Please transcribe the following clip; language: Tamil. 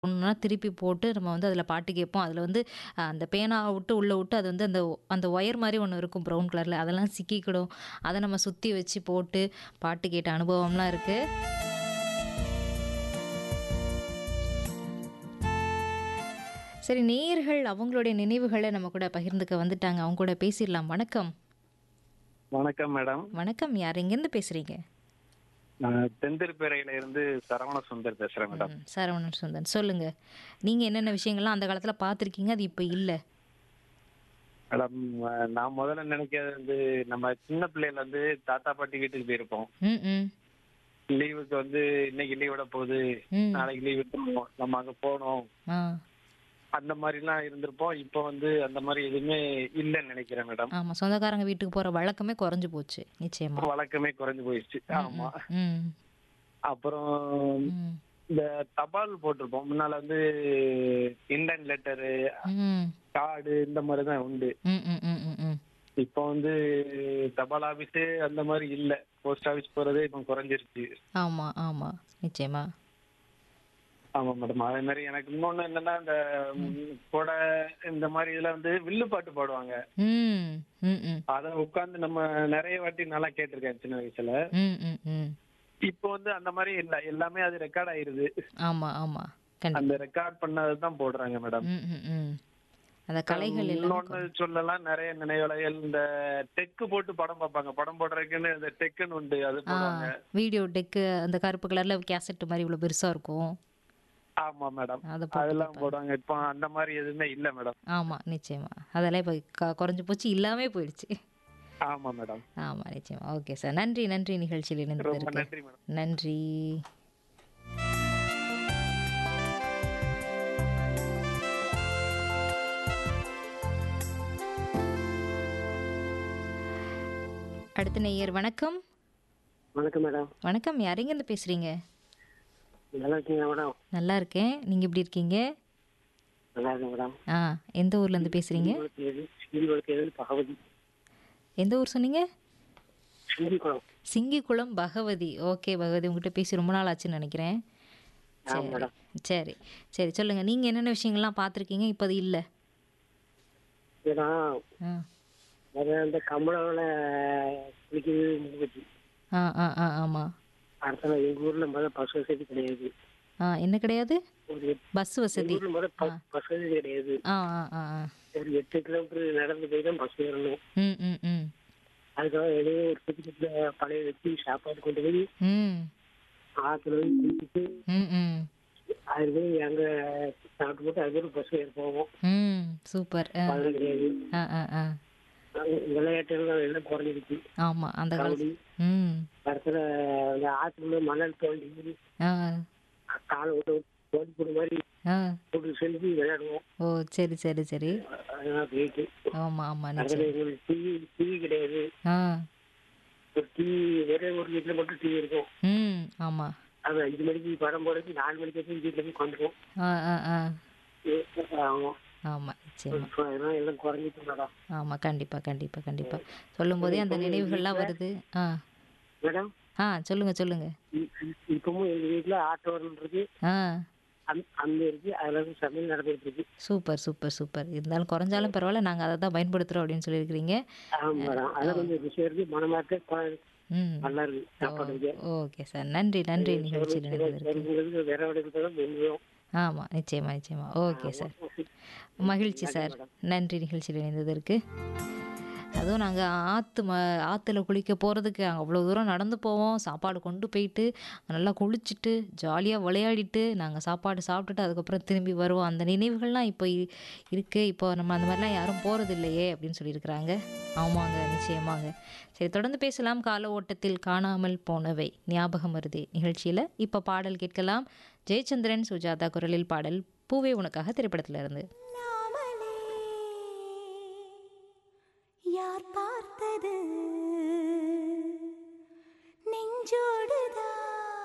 ஒண்ணுனா திருப்பி போட்டு நம்ம வந்து அதில பாட்டு கேட்போம். அதில வந்து அ அந்த பேனாவ விட்டு உள்ள விட்டு அது வந்து அந்த அந்த ஒயர் மாரி ஒண்ணு இருக்கும் ப்ரவுன் கலர்ல. அதெல்லாம் சிக்கிக்கிடும். அத நம்ம சுத்தி வச்சு போட்டு பாட்டு கேட்ட அனுபவம்லாம் இருக்கு. சரி நேயர்கள் அவங்களுடைய நினைவுகள நம்ம கூட பகிர்ந்துக்க வந்துட்டாங்க. அவங்க கூட பேசிடலாம். வணக்கம். வணக்கம் மேடம். வணக்கம். யார் எங்கேருந்து பேசுறீங்க? நான் தென்திருப்பேரையில இருந்து சரவண சுந்தர் பேசுறேன் மேடம். ம். சரவணன் சுந்தன். சொல்லுங்க. நீங்க என்னென்ன விஷயங்கள்லாம் அந்த காலத்துல பார்த்துருக்கீங்க? அது இப்ப இல்ல? மேடம் அ நான் முதல்ல நினைக்கிறது வந்து நம்ம சின்ன பிள்ளையில வந்து தாத்தா பாட்டி வீட்டுக்கு போயிருப்போம். ம், ம். லீவுக்கு வந்து இன்னைக்கு லீவ் விட போகுது. ம். நாளைக்கு லீவ் விட்டுருவோம். நம்ம அங்க போனோம். ஆ. அந்த மாதிரிலாம் இருந்திருப்போம். இப்போ வந்து அந்த மாதிரி எதுவுமே இல்லன்னு நினைக்கிறேன் மேடம். ஆமா. சொந்தக்காரங்க வீட்டுக்கு போற வழக்கமே குறைஞ்சு போச்சு. நிச்சயமா. வழக்கமே குறைஞ்சு போயிடுச்சு. ம், ஆமா. ம். ம். அப்புறம் ம். இந்த தபால் போட்டிருப்போம். முன்னால வந்து இண்டன் லெட்டரு, ம். கார்டு இந்த மாதிரி தான் உண்டு. ம், ம், ம், ம், ம். இப்போ வந்து தபால் ஆபீஸ் அந்த மாதிரி இல்ல. போஸ்ட் ஆபீஸ் போறதே இப்போ குறைஞ்சிருச்சு. ஆமா, ஆமா. நிச்சயமா. ஆமா மேடம். அதே மாதிரி எனக்கு இன்னொன்னு என்னன்னா இந்த ம், கொடை இந்த மாதிரி இதுல வந்து வில்லு பாட்டு பாடுவாங்க. ம். ம், ம். அத உட்கார்ந்து நம்ம நிறைய வாட்டி நல்லா கேட்டிருக்கேன் சின்ன வயசுல. ம், ம், ம். இப்போ வந்து அந்த மாதிரி இல்ல. எல்லாமே அது ரெக்கார்ட் ஆயிருது. ஆமா, ஆமா. கண்டிப்பா. அந்த ரெக்கார்ட் பண்ணது தான் போடுறாங்க மேடம். ம், ம், ம். அந்த கலைகள் எல்லாமே இன்னொன்னு குறை- சொல்லலாம் நிறைய நினைவலைகள் இந்த டெக்கு போட்டு படம் பார்ப்பாங்க. படம் போடுறதுக்குன்னு இந்த டெக்குன்னு உண்டு. அது ஆ போடுவாங்க. வீடியோ டெக்கு அந்த கருப்பு கலர்ல கேசட் மாதிரி இவ்வளோ பெருசா இருக்கும். ஆமா மேடம். அத போட்டு அதெல்லாம் பார்ப்பாங்க. போடுவாங்க. இப்போ அந்த மாதிரி எதுவுமே இல்ல மேடம். ஆமா, நிச்சயமா. அதெல்லாம் இப்ப க குறைஞ்சு போச்சு. இல்லாமே போயிடுச்சு. ஆமா மேடம். ஆமா, நிச்சயமா. Okay sir. நன்றி, நன்றி நிகழ்ச்சியில் ரொம்ப இணைந்ததற்கு. நன்றி மேடம். நன்றி. அடுத்த நேயர் வணக்கம். வணக்கம் மேடம் வணக்கம். யார் எங்கேருந்து பேசுறீங்க? நல்லா இருக்கீங்களா மேடம் நல்லா இருக்கேன். நீங்க எப்படி இருக்கீங்க? நல்லா இருக்கேன் மேடம் ஆ எந்த ஊர்ல இருந்து பேசுறீங்க? உங்களுக்கு எது உங்களுக்கு எது பகவதி எந்த ஊர் சொன்னீங்க? சிந்திக்குளம் சிங்கிக்குளம் பகவதி. ஓகே பகவதி உங்ககிட்ட பேசி ரொம்ப நாள் ஆச்சுன்னு நினைக்கிறேன். ஆ சரி. மேடம் சரி. சரி சொல்லுங்க. நீங்க என்னென்ன விஷயங்கள்லாம் பார்த்துருக்கீங்க? இப்ப அது இல்ல. ஏன்னா ஆ. நிறைய இந்த கமலாவில் குளிக்கிறது முடிஞ்சிச்சு ஆ ஆ ஆ ஆமா. அடுத்த நாள் எங்கள் ஊரில் முதல்ல பஸ் வசதி கிடையாது ஆ என்ன கிடையாது? ஒரு எட்- பஸ் எங்க வசதி. ஊர்ல முதல்ல பஸ் பஸ் வசதி கிடையாது ஆ ஆ ஆ ஆ. ஒரு எட்டு கிலோமீட்டர் நடந்து போய் தான் பஸ் ஏறணும் ம் ம் ம். அதுக்காக வெளியே ஒரு குட்டி பழைய வச்சு சாப்பாடு கொண்டு போய் ம். ஆற்றுல போய் குளிச்சுட்டு ம் ம். அது போய் அங்கே சாப்பிட்டு போட்டு அதுக்கப்புறம் பஸ் ஏற போவோம் ம். சூப்பர். ஆ அதெல்லாம் கிடையாது ஆ ஆ ஆ. விளையாட்டுகள் எல்லாம் குறைஞ்சிருச்சு ஆமா அந்த காலத்து கபடி ம். படத்துல அந்த ஆற்றுல மணல் தோண்டி ஆ காலை விட்டு ஓடி போடுற மாதிரி ஆ. போட்டு செஞ்சு விளையாடுவோம் ஓ சரி சரி சரி. அதெல்லாம் போயிட்டு ஆமா ஆமா அதுல நிச்சயம். எங்களுக்கு டிவி டிவி கிடையாது ஆ. ஒரு டிவி ஒரே ஒரு வீட்டுல மட்டும் டிவி இருக்கும் ம். ஆமா. அது அஞ்சு மணிக்கு படம் போடுறது நாலு மணிக்கு போய் வீட்டுல போய் கொண்டுருவோம் ஆ ஆ ஆ. ஆமாம் ஆமா நிச்சயமா. இப்போ அதெல்லாம் எல்லாம் குறைஞ்சிட்டு மேடம் ஆமா கண்டிப்பா கண்டிப்பா கண்டிப்பா. சொல்லும்போதே அந்த நினைவுகள்லாம் வருது. ஆ. மேடம் ஆ சொல்லுங்க சொல்லுங்க. இ- இ- இப்பவும் எங்க வீட்டுல ஆட்டோ இருக்கு ஆ. அம்- அம்மி இருக்கு அதுல இருந்து சமையல் நடந்துட்டு இருக்கு சூப்பர் சூப்பர் சூப்பர். இருந்தாலும் குறைஞ்சாலும் பரவாயில்ல நாங்க அதை தான் பயன்படுத்துறோம் அப்படின்னு சொல்லியிருக்கிறீங்க. ஆமா மேடம் அதெல்லாம் கொஞ்சம் விஷயம் இருக்கு மனமாக்க கொ- ம். நல்லா இருக்கு சாப்பாடு இருக்கு ஓகே சார். நன்றி நன்றி நிகழ்ச்சியில் இணைந்ததற்கு. உங்களுக்கு வேற இடத்துல தான் வெந்துடும் ஆமா நிச்சயமா நிச்சயமா. Okay sir. மகிழ்ச்சி சார். நன்றி நிகழ்ச்சியில் இணைந்ததற்கு. அதுவும் நாங்கள் ஆற்று ம ஆற்றுல குளிக்க போகிறதுக்கு அவ்வளோ தூரம் நடந்து போவோம் சாப்பாடு கொண்டு போயிட்டு நல்லா குளிச்சுட்டு ஜாலியாக விளையாடிட்டு நாங்கள் சாப்பாடு சாப்பிட்டுட்டு அதுக்கப்புறம் திரும்பி வருவோம் அந்த நினைவுகள்லாம் இப்போ இ- இருக்கு இப்போ நம்ம அந்த மாதிரிலாம் யாரும் போகிறது இல்லையே அப்படின்னு சொல்லியிருக்கிறாங்க ஆமாங்க நிச்சயமாங்க சரி தொடர்ந்து பேசலாம் கால ஓட்டத்தில் காணாமல் போனவை ஞாபகம் வருதே நிகழ்ச்சியில் இப்போ பாடல் கேட்கலாம் ஜெயச்சந்திரன் சுஜாதா குரலில் பாடல் பூவே உனக்காக திரைப்படத்துல இருந்து நாமலே யார் பார்த்தது